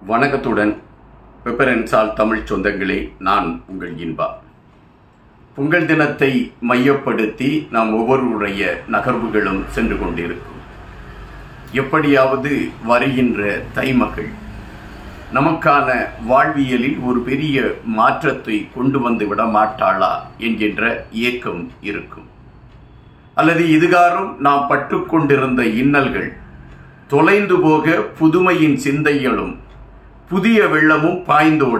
வணக்கத்துடன் பெப்பரன்சால் தமிழ் சொந்தங்களே நான் உங்கள் இன்பா பொங்கல் தினத்தை மையப்படுத்தி நாம் ஒவ்வொருவருடைய நகர்வுகளும் சென்று கொண்டிருக்கும் எப்படியாவது வருகின்ற தைமகள் நமக்கான வாழ்வியலில் ஒரு பெரிய மாற்றத்தை கொண்டு வந்து விட மாட்டாளா என்கின்ற ஏக்கம் இருக்கும் அல்லது இதுகாரும் நாம் பட்டுக்கொண்டிருந்த இன்னல்கள் தொலைந்து போக புதுமையின் சிந்தைகளும் புதிய வெள்ளமும் பாய்ந்தோட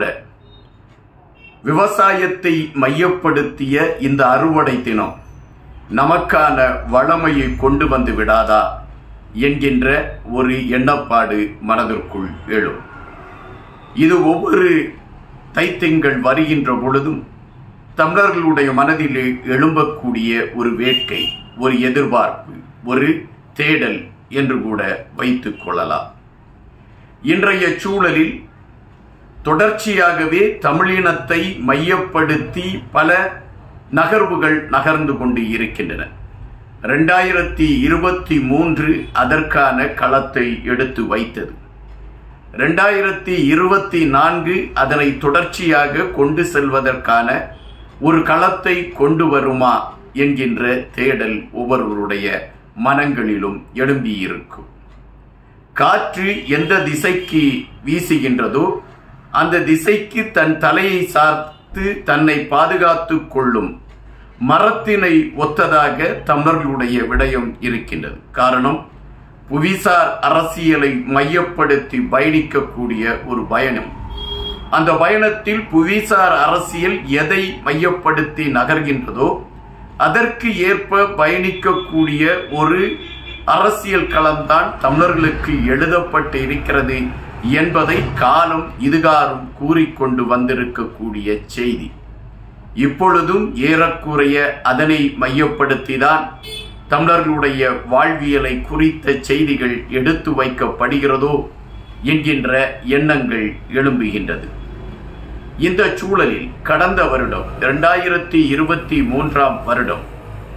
விவசாயத்தை மையப்படுத்திய இந்த அறுவடை தினம் நமக்கான வளமையை கொண்டு வந்து விடாதா என்கின்ற ஒரு எண்ணப்பாடு மனதிற்குள் எழும் இது ஒவ்வொரு தைத்திங்கள் வருகின்ற பொழுதும் தமிழர்களுடைய மனதிலே எழும்பக்கூடிய ஒரு வேட்கை ஒரு எதிர்பார்ப்பு ஒரு தேடல் என்று கூட வைத்துக் கொள்ளலாம் இன்றைய சூழலில் தொடர்ச்சியாகவே தமிழினத்தை மையப்படுத்தி பல நகர்வுகள் நகர்ந்து கொண்டு இருக்கின்றன ரெண்டாயிரத்தி இருபத்தி மூன்று அதற்கான களத்தை எடுத்து வைத்தது ரெண்டாயிரத்தி இருபத்தி நான்கு அதனை தொடர்ச்சியாக கொண்டு செல்வதற்கான ஒரு களத்தை கொண்டு வருமா என்கின்ற தேடல் ஒவ்வொருவருடைய மனங்களிலும் எழும்பியிருக்கும் காற்று எந்த திசைக்கு வீசுகின்றதோ அந்த திசைக்கு தன் தலையை சார்த்து தன்னை பாதுகாத்துக் கொள்ளும் மரத்தினை ஒத்ததாக தமிழர்களுடைய விடயம் இருக்கின்றது காரணம் புவிசார் அரசியலை மையப்படுத்தி பயணிக்கக்கூடிய ஒரு பயணம் அந்த பயணத்தில் புவிசார் அரசியல் எதை மையப்படுத்தி நகர்கின்றதோ அதற்கு ஏற்ப பயணிக்கக்கூடிய ஒரு அரசியல் களம்தான் தமிழர்களுக்கு எழுதப்பட்டு இருக்கிறது என்பதை காலம் இதுகாரும் கூறிக்கொண்டு வந்திருக்கக்கூடிய செய்தி இப்பொழுதும் ஏறக்குறைய அதனை மையப்படுத்திதான் தமிழர்களுடைய வாழ்வியலை குறித்த செய்திகள் எடுத்து வைக்கப்படுகிறதோ என்கின்ற எண்ணங்கள் எழும்புகின்றது இந்த சூழலில் கடந்த வருடம் இரண்டாயிரத்தி இருபத்தி மூன்றாம் வருடம்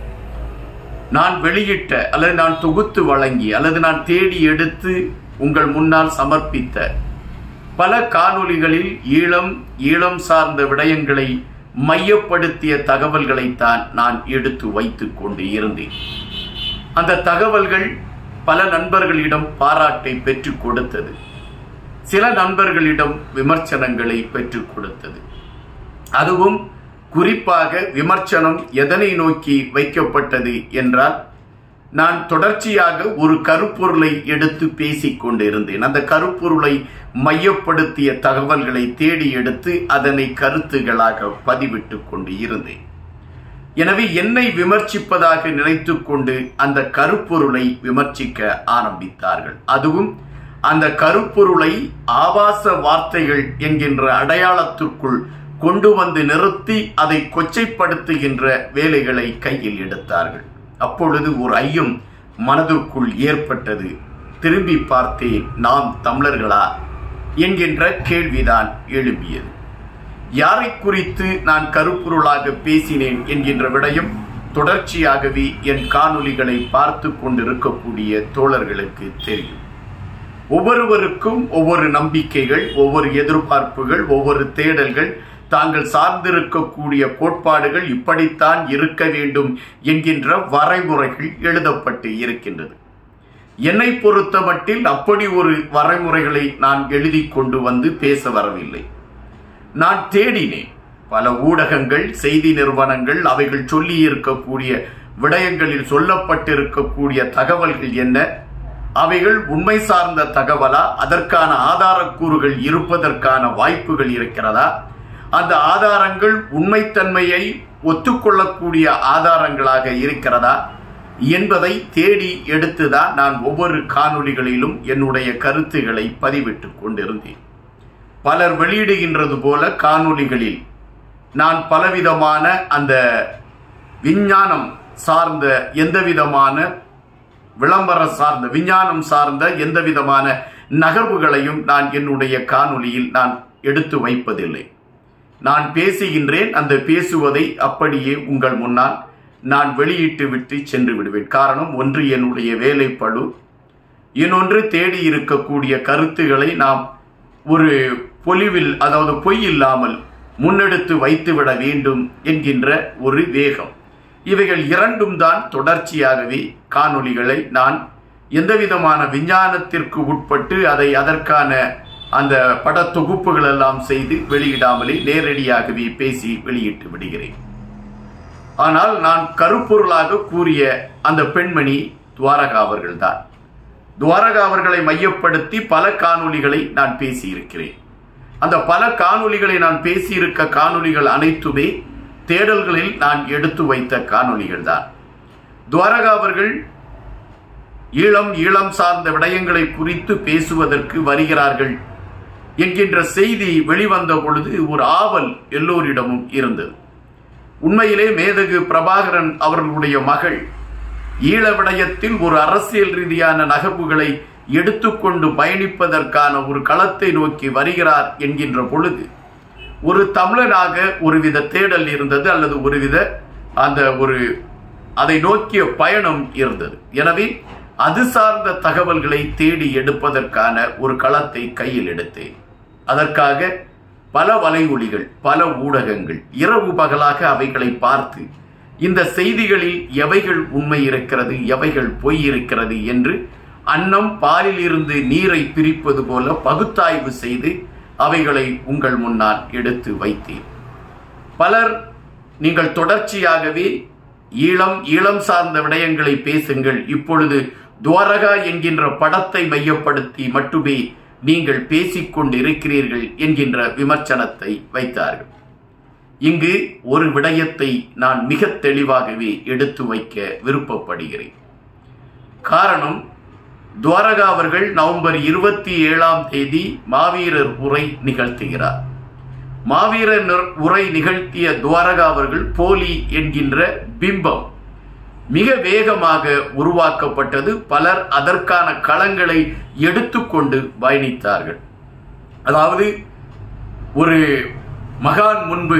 நான் வெளியிட்ட அல்லது நான் தொகுத்து வழங்கி அல்லது நான் தேடி எடுத்து உங்கள் முன்னால் சமர்ப்பித்த பல காணொளிகளில் ஈழம் ஈழம் சார்ந்த விடயங்களை மையப்படுத்திய தகவல்களைத்தான் நான் எடுத்து வைத்துக் கொண்டு இருந்தேன் அந்த தகவல்கள் பல நண்பர்களிடம் பாராட்டை பெற்றுக் கொடுத்தது சில நண்பர்களிடம் விமர்சனங்களை பெற்றுக் கொடுத்தது அதுவும் குறிப்பாக விமர்சனம் எதனை நோக்கி வைக்கப்பட்டது என்றால் நான் தொடர்ச்சியாக ஒரு கருப்பொருளை எடுத்து பேசிக் கொண்டிருந்தேன் அந்த கருப்பொருளை மையப்படுத்திய தகவல்களை தேடி எடுத்து அதனை கருத்துகளாக பதிவிட்டுக் கொண்டு இருந்தேன் எனவே என்னை விமர்சிப்பதாக நினைத்துக் கொண்டு அந்த கருப்பொருளை விமர்சிக்க ஆரம்பித்தார்கள் அதுவும் அந்த கருப்பொருளை ஆபாச வார்த்தைகள் என்கின்ற அடையாளத்திற்குள் கொண்டு வந்து நிறுத்தி அதை கொச்சைப்படுத்துகின்ற வேலைகளை கையில் எடுத்தார்கள் அப்பொழுது ஒரு ஐயம் மனதிற்குள் ஏற்பட்டது திரும்பி பார்த்தேன் நாம் தமிழர்களா என்கின்ற கேள்விதான் எழுப்பியது யாரை குறித்து நான் கருப்பொருளாக பேசினேன் என்கின்ற விடயம் தொடர்ச்சியாகவே என் காணொலிகளை பார்த்து கொண்டிருக்கக்கூடிய தோழர்களுக்கு தெரியும் ஒவ்வொருவருக்கும் ஒவ்வொரு நம்பிக்கைகள் ஒவ்வொரு எதிர்பார்ப்புகள் ஒவ்வொரு தேடல்கள் தாங்கள் சார்ந்திருக்கக்கூடிய கோட்பாடுகள் இப்படித்தான் இருக்க வேண்டும் என்கின்ற வரைமுறைகள் எழுதப்பட்டு இருக்கின்றது என்னை பொறுத்த மட்டில் அப்படி ஒரு வரைமுறைகளை நான் எழுதி கொண்டு வந்து பேச வரவில்லை நான் தேடினேன் பல ஊடகங்கள் செய்தி நிறுவனங்கள் அவைகள் சொல்லி இருக்கக்கூடிய விடயங்களில் சொல்லப்பட்டிருக்கக்கூடிய தகவல்கள் என்ன அவைகள் உண்மை சார்ந்த தகவலா அதற்கான ஆதாரக்கூறுகள் இருப்பதற்கான வாய்ப்புகள் இருக்கிறதா அந்த ஆதாரங்கள் உண்மைத்தன்மையை ஒத்துக்கொள்ளக்கூடிய ஆதாரங்களாக இருக்கிறதா என்பதை தேடி எடுத்துதான் நான் ஒவ்வொரு காணொளிகளிலும் என்னுடைய கருத்துக்களை பதிவிட்டுக் கொண்டிருந்தேன் பலர் வெளியிடுகின்றது போல காணொளிகளில் நான் பலவிதமான அந்த விஞ்ஞானம் சார்ந்த எந்த விதமான விளம்பரம் சார்ந்த விஞ்ஞானம் சார்ந்த எந்த விதமான நகர்வுகளையும் நான் என்னுடைய காணொளியில் நான் எடுத்து வைப்பதில்லை நான் பேசுகின்றேன் அந்த பேசுவதை அப்படியே உங்கள் முன்னால் நான் வெளியிட்டு விட்டு சென்று விடுவேன் காரணம் ஒன்று என்னுடைய வேலைப்பழு இன்னொன்று தேடி இருக்கக்கூடிய கருத்துக்களை நாம் ஒரு பொலிவில் அதாவது பொய் இல்லாமல் முன்னெடுத்து வைத்துவிட வேண்டும் என்கின்ற ஒரு வேகம் இவைகள் இரண்டும் தான் தொடர்ச்சியாகவே காணொளிகளை நான் எந்தவிதமான விஞ்ஞானத்திற்கு உட்பட்டு அதை அதற்கான அந்த பட தொகுப்புகள் எல்லாம் செய்து வெளியிடாமலே நேரடியாகவே பேசி வெளியிட்டு விடுகிறேன் ஆனால் நான் கருப்பொருளாக கூறிய அந்த பெண்மணி துவாரகா அவர்கள்தான் துவாரகா அவர்களை மையப்படுத்தி பல காணொளிகளை நான் பேசியிருக்கிறேன் அந்த பல காணொளிகளை நான் பேசியிருக்க காணொளிகள் அனைத்துமே தேடல்களில் நான் எடுத்து வைத்த காணொளிகள் தான் துவாரகா அவர்கள் ஈழம் ஈழம் சார்ந்த விடயங்களை குறித்து பேசுவதற்கு வருகிறார்கள் என்கின்ற செய்தி வெளிவந்த பொழுது ஒரு ஆவல் எல்லோரிடமும் இருந்தது உண்மையிலே மேதகு பிரபாகரன் அவர்களுடைய மகள் ஈழ விடயத்தில் ஒரு அரசியல் ரீதியான நகர்வுகளை எடுத்துக்கொண்டு பயணிப்பதற்கான ஒரு களத்தை நோக்கி வருகிறார் என்கின்ற பொழுது ஒரு தமிழனாக ஒருவித தேடல் இருந்தது அல்லது ஒருவித அந்த ஒரு அதை நோக்கிய பயணம் இருந்தது எனவே அது சார்ந்த தகவல்களை தேடி எடுப்பதற்கான ஒரு களத்தை கையில் எடுத்தேன் அதற்காக பல வலையொலிகள் பல ஊடகங்கள் இரவு பகலாக அவைகளை பார்த்து இந்த செய்திகளில் எவைகள் உண்மை இருக்கிறது எவைகள் பொய் இருக்கிறது என்று அன்னம் பாலில் இருந்து நீரை பிரிப்பது போல பகுத்தாய்வு செய்து அவைகளை உங்கள் முன்னால் எடுத்து வைத்தேன் பலர் நீங்கள் தொடர்ச்சியாகவே ஈழம் ஈழம் சார்ந்த விடயங்களை பேசுங்கள் இப்பொழுது துவாரகா என்கின்ற படத்தை மையப்படுத்தி மட்டுமே நீங்கள் பேசிக்கொண்டிருக்கிறீர்கள் என்கின்ற விமர்சனத்தை வைத்தார்கள் இங்கு ஒரு விடயத்தை நான் மிக தெளிவாகவே எடுத்து வைக்க விருப்பப்படுகிறேன் காரணம் துவாரகா அவர்கள் நவம்பர் இருபத்தி ஏழாம் தேதி மாவீரர் உரை நிகழ்த்துகிறார் மாவீரர் உரை நிகழ்த்திய துவாரகா அவர்கள் போலி என்கின்ற பிம்பம் மிக வேகமாக உருவாக்கப்பட்டது பலர் அதற்கான களங்களை எடுத்துக்கொண்டு பயணித்தார்கள் அதாவது ஒரு மகான் முன்பு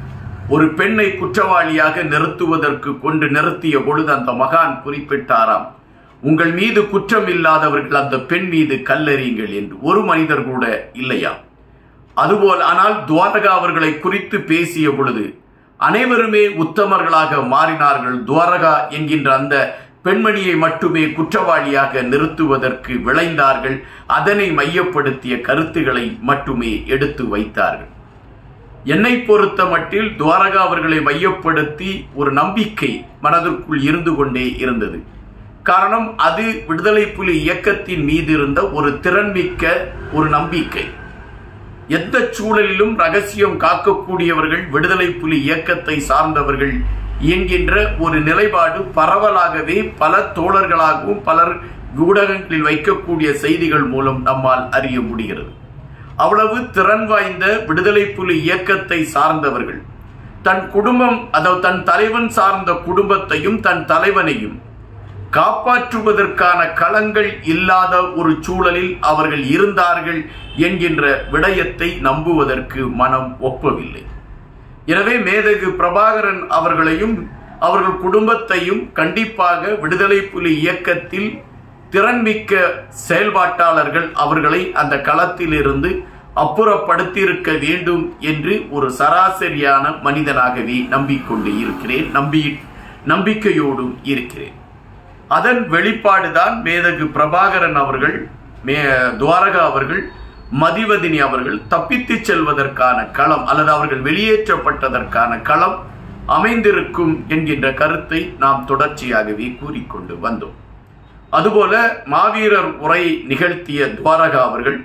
ஒரு பெண்ணை குற்றவாளியாக நிறுத்துவதற்கு கொண்டு நிறுத்திய பொழுது அந்த மகான் குறிப்பிட்டாராம் உங்கள் மீது குற்றம் இல்லாதவர்கள் அந்த பெண் மீது கல்லறியுங்கள் என்று ஒரு மனிதர் கூட இல்லையா அதுபோல் ஆனால் துவாரகா அவர்களை குறித்து பேசிய பொழுது அனைவருமே உத்தமர்களாக மாறினார்கள் துவாரகா என்கின்ற அந்த பெண்மணியை மட்டுமே குற்றவாளியாக நிறுத்துவதற்கு விளைந்தார்கள் அதனை மையப்படுத்திய கருத்துக்களை மட்டுமே எடுத்து வைத்தார்கள் என்னை பொறுத்த மட்டில் துவாரகா அவர்களை மையப்படுத்தி ஒரு நம்பிக்கை மனதிற்குள் இருந்து கொண்டே இருந்தது காரணம் அது விடுதலை புலி இயக்கத்தின் மீது இருந்த ஒரு திறன்மிக்க ஒரு நம்பிக்கை எந்த சூழலிலும் ரகசியம் காக்கக்கூடியவர்கள் விடுதலை புலி இயக்கத்தை சார்ந்தவர்கள் என்கின்ற ஒரு நிலைப்பாடு பரவலாகவே பல தோழர்களாகவும் பலர் ஊடகங்களில் வைக்கக்கூடிய செய்திகள் மூலம் நம்மால் அறிய முடிகிறது அவ்வளவு திறன் வாய்ந்த விடுதலை புலி இயக்கத்தை சார்ந்தவர்கள் தன் குடும்பம் அதாவது தன் தலைவன் சார்ந்த குடும்பத்தையும் தன் தலைவனையும் காப்பாற்றுவதற்கான களங்கள் இல்லாத ஒரு சூழலில் அவர்கள் இருந்தார்கள் என்கின்ற விடயத்தை நம்புவதற்கு மனம் ஒப்பவில்லை எனவே மேதகு பிரபாகரன் அவர்களையும் அவர்கள் குடும்பத்தையும் கண்டிப்பாக விடுதலை புலி இயக்கத்தில் திறன்மிக்க செயல்பாட்டாளர்கள் அவர்களை அந்த களத்திலிருந்து அப்புறப்படுத்தியிருக்க வேண்டும் என்று ஒரு சராசரியான மனிதனாகவே நம்பிக்கொண்டு இருக்கிறேன் நம்பி நம்பிக்கையோடும் இருக்கிறேன் அதன் வெளிப்பாடுதான் மேதகு பிரபாகரன் அவர்கள் மே துவாரகா அவர்கள் மதிவதினி அவர்கள் தப்பித்து செல்வதற்கான களம் அல்லது அவர்கள் வெளியேற்றப்பட்டதற்கான களம் அமைந்திருக்கும் என்கின்ற கருத்தை நாம் தொடர்ச்சியாகவே கூறிக்கொண்டு வந்தோம் அதுபோல மாவீரர் உரை நிகழ்த்திய துவாரகா அவர்கள்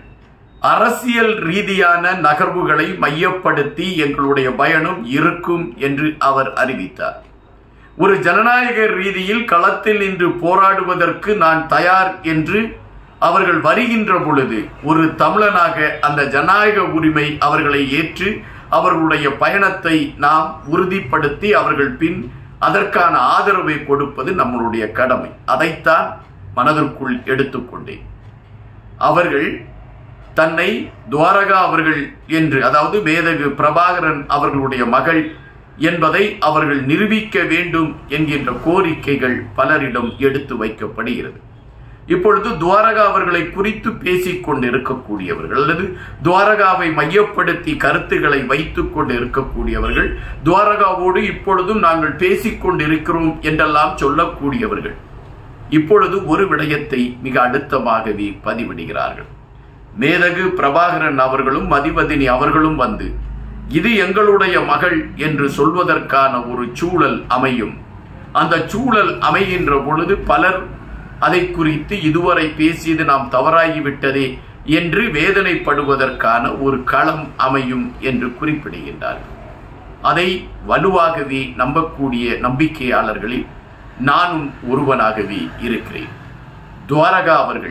அரசியல் ரீதியான நகர்வுகளை மையப்படுத்தி எங்களுடைய பயணம் இருக்கும் என்று அவர் அறிவித்தார் ஒரு ஜனநாயக ரீதியில் களத்தில் நின்று போராடுவதற்கு நான் தயார் என்று அவர்கள் வருகின்ற பொழுது ஒரு தமிழனாக அந்த ஜனநாயக உரிமை அவர்களை ஏற்று அவர்களுடைய பயணத்தை நாம் உறுதிப்படுத்தி அவர்கள் பின் அதற்கான ஆதரவை கொடுப்பது நம்மளுடைய கடமை அதைத்தான் மனதிற்குள் எடுத்துக்கொண்டேன் அவர்கள் தன்னை துவாரகா அவர்கள் என்று அதாவது மேதகு பிரபாகரன் அவர்களுடைய மகள் என்பதை அவர்கள் நிரூபிக்க வேண்டும் என்கின்ற கோரிக்கைகள் பலரிடம் எடுத்து வைக்கப்படுகிறது இப்பொழுது துவாரகா அவர்களை குறித்து பேசிக் கொண்டு இருக்கக்கூடியவர்கள் அல்லது துவாரகாவை மையப்படுத்தி கருத்துக்களை வைத்துக் கொண்டு இருக்கக்கூடியவர்கள் துவாரகாவோடு இப்பொழுதும் நாங்கள் பேசிக் கொண்டு இருக்கிறோம் என்றெல்லாம் சொல்லக்கூடியவர்கள் இப்பொழுது ஒரு விடயத்தை மிக அழுத்தமாகவே பதிவிடுகிறார்கள் மேதகு பிரபாகரன் அவர்களும் மதிவதினி அவர்களும் வந்து இது எங்களுடைய மகள் என்று சொல்வதற்கான ஒரு சூழல் அமையும் அந்த சூழல் அமைகின்ற பொழுது பலர் அதை குறித்து இதுவரை பேசியது நாம் தவறாகிவிட்டதே என்று வேதனைப்படுவதற்கான ஒரு களம் அமையும் என்று குறிப்பிடுகின்றார்கள் அதை வலுவாகவே நம்பக்கூடிய நம்பிக்கையாளர்களில் நானும் ஒருவனாகவே இருக்கிறேன் துவாரகா அவர்கள்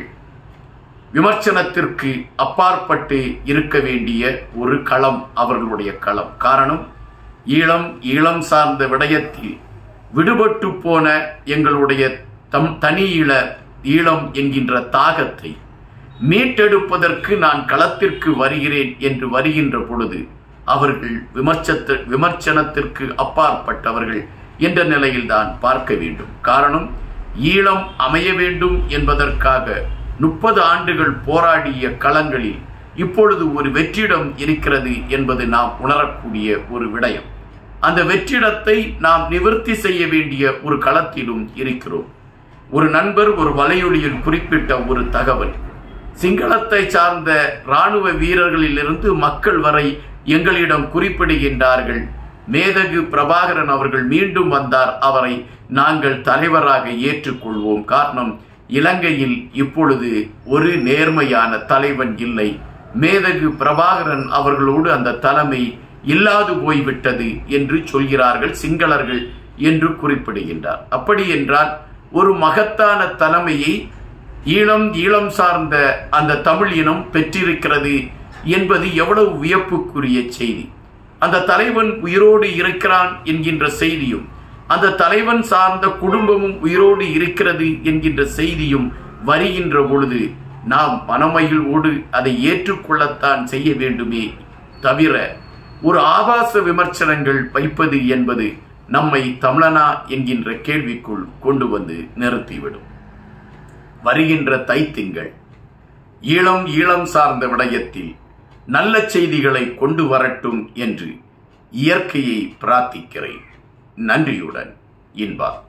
விமர்சனத்திற்கு அப்பாற்பட்டு இருக்க வேண்டிய ஒரு களம் அவர்களுடைய களம் காரணம் ஈழம் ஈழம் சார்ந்த விடயத்தில் விடுபட்டு போன எங்களுடைய தம் தனி ஈழ ஈழம் என்கின்ற தாகத்தை மீட்டெடுப்பதற்கு நான் களத்திற்கு வருகிறேன் என்று வருகின்ற பொழுது அவர்கள் விமர்சத்து விமர்சனத்திற்கு அப்பாற்பட்டவர்கள் என்ற நிலையில்தான் பார்க்க வேண்டும் காரணம் ஈழம் அமைய வேண்டும் என்பதற்காக முப்பது ஆண்டுகள் போராடிய களங்களில் இப்பொழுது ஒரு வெற்றிடம் இருக்கிறது என்பது நாம் உணரக்கூடிய ஒரு விடயம் அந்த வெற்றிடத்தை நாம் நிவர்த்தி செய்ய வேண்டிய ஒரு களத்திலும் இருக்கிறோம் ஒரு நண்பர் ஒரு வலையொலியில் குறிப்பிட்ட ஒரு தகவல் சிங்களத்தை சார்ந்த இராணுவ வீரர்களிலிருந்து மக்கள் வரை எங்களிடம் குறிப்பிடுகின்றார்கள் மேதகு பிரபாகரன் அவர்கள் மீண்டும் வந்தார் அவரை நாங்கள் தலைவராக ஏற்றுக்கொள்வோம் காரணம் இலங்கையில் இப்பொழுது ஒரு நேர்மையான தலைவன் இல்லை மேதகு பிரபாகரன் அவர்களோடு அந்த தலைமை இல்லாது போய்விட்டது என்று சொல்கிறார்கள் சிங்களர்கள் என்று குறிப்பிடுகின்றார் அப்படி என்றால் ஒரு மகத்தான தலைமையை ஈழம் ஈழம் சார்ந்த அந்த தமிழ் இனம் பெற்றிருக்கிறது என்பது எவ்வளவு வியப்புக்குரிய செய்தி அந்த தலைவன் உயிரோடு இருக்கிறான் என்கின்ற செய்தியும் அந்த தலைவன் சார்ந்த குடும்பமும் உயிரோடு இருக்கிறது என்கின்ற செய்தியும் வருகின்ற பொழுது நாம் மனமகிழ்வோடு அதை ஏற்றுக்கொள்ளத்தான் செய்ய வேண்டுமே தவிர ஒரு ஆபாச விமர்சனங்கள் வைப்பது என்பது நம்மை தமிழனா என்கின்ற கேள்விக்குள் கொண்டு வந்து நிறுத்திவிடும் வருகின்ற தைத்திங்கள் ஈழம் ஈழம் சார்ந்த விடயத்தில் நல்ல செய்திகளை கொண்டு வரட்டும் என்று இயற்கையை பிரார்த்திக்கிறேன் நன்றியுடன் இன்பா